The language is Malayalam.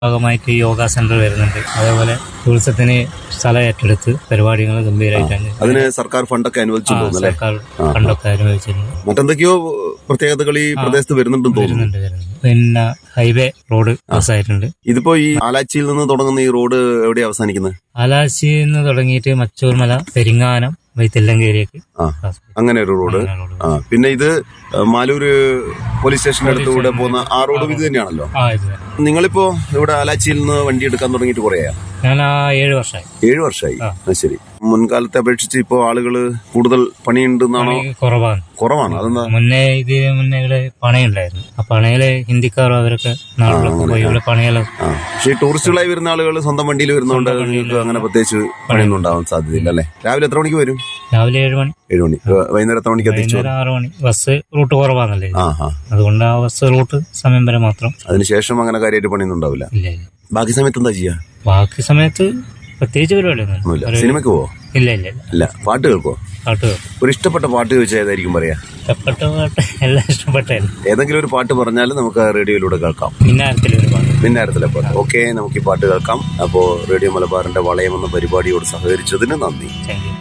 ഭാഗമായിട്ട് യോഗ സെന്റർ വരുന്നുണ്ട് അതേപോലെ ടൂറിസത്തിന് സ്ഥലം ഏറ്റെടുത്ത് പരിപാടികൾ ഗംഭീരമായിട്ടാണ് അതിന് സർക്കാർ ഫണ്ടൊക്കെ അനുവദിച്ചു ആ, തോന്നുന്നല്ലേ സർക്കാർ ഫണ്ടൊക്കെ അനുവദിച്ചിരുന്നു മറ്റെന്തൊക്കെയോ പ്രത്യേകതകൾ ഈ പ്രദേശത്ത് വരുന്നുണ്ടെന്ന് തോന്നുന്നു വരുന്നുണ്ട് വരുന്നുണ്ട് പിന്നെ ഹൈവേ റോഡ് പാസ്സായിട്ടുണ്ട് ഇതിപ്പോ ഈ ആലാച്ചിയിൽ നിന്ന് തുടങ്ങുന്ന ഈ റോഡ് എവിടെ അവസാനിക്കുന്നത് ആലാശിയിൽ നിന്ന് തുടങ്ങിയിട്ട് മച്ചൂർമല പെരിങ്ങാനം വഴി തെല്ലങ്കേരിയേക്ക് ആ അങ്ങനെ ഒരു റോഡ് അങ്ങനെ റോഡ് ആ പിന്നെ ഇത് മാലൂര് പോലീസ് സ്റ്റേഷന്റെ അടുത്തൂടെ പോകുന്ന ആ റോഡും ഇത് തന്നെയാണല്ലോ ആ ഇത് തന്നെ നിങ്ങളിപ്പോ ഇവിടെ ആലാച്ചിയിൽ നിന്ന് വണ്ടി എടുക്കാൻ തുടങ്ങിയിട്ട് കുറയാ ഞാൻ ആ ഏഴ് വർഷമായി ഏഴു വർഷമായി ആ. അത് ശരി മുൻകാലത്തെ അപേക്ഷിച്ച് ഇപ്പോ ആളുകള് കൂടുതൽ പണിയുണ്ടെന്നാണോ പണി കുറവാണ് കുറവാണ് അതെന്താ മുന്നേ ഇതിന് മുന്നേ ഇവിടെ പണയുണ്ടായിരുന്നു ആ പണയില് ഹിന്ദിക്കാരും അവരൊക്കെ നാട്ടിലൊക്കെ പോയി ഇവിടെ പണിയെല്ലാം ആ പക്ഷേ ഈ ടൂറിസ്റ്റുകളായി വരുന്ന ആളുകൾ സ്വന്തം വണ്ടിയിൽ വരുന്നതുകൊണ്ട് നിങ്ങൾക്ക് അങ്ങനെ പ്രത്യേകിച്ച് പണിയൊന്നും ഉണ്ടാവാൻ സാധ്യതയില്ല അല്ലേ രാവിലെ എത്ര മണിക്ക് വരും രാവിലെ ഏഴ് മണി ഏഴു മണി വ- വൈകുന്നേരം എത്ര മണിക്ക് എത്തിച്ചു വൈകുന്നേരം ആറ് മണി ബസ് റൂട്ട് കുറവാണല്ലേ ഇത്. ആ ആ അതുകൊണ്ട് ആ ബസ് റൂട്ട് സമയം വരെ മാത്രം അതിനുശേഷം അങ്ങനെ കാര്യമായിട്ട് പണിയൊന്നും ഉണ്ടാവില്ല ഇല്ല ഇല്ല ബാക്കി സമയത്ത് എന്താ ചെയ്യാ ബാക്കി സമയത്ത് പ്രത്യേകിച്ച് പരിപാടിയൊന്നും ഒന്നുമില്ല സിനിമയ്ക്ക് പോവോ ഇല്ല ഇല്ല ഇല്ല അല്ല പാട്ട് കേൾക്കോ പാട്ട് കേൾക്കും. ഒരു ഇഷ്ടപ്പെട്ട പാട്ട് ചോദിച്ചാൽ ഏതായിരിക്കും പറയാ ഇഷ്ടപ്പെട്ട പാട്ട് എല്ലാം ഇഷ്ടപ്പെട്ടല്ല ഏതെങ്കിലും ഒരു പാട്ട് പറഞ്ഞാൽ നമുക്ക് റേഡിയോയിലൂടെ കേൾക്കാം പിന്നാരത്തിലെ ഒരു പാട്ട് പിന്നാരത്തിലെ പാട്ട് ഓക്കെ നമുക്ക് ഈ പാട്ട് കേൾക്കാം അപ്പോ റേഡിയോ മലബാറിന്റെ വളയം എന്ന പരിപാടിയോട് സഹകരിച്ചതിന് നന്ദി താങ്ക് യു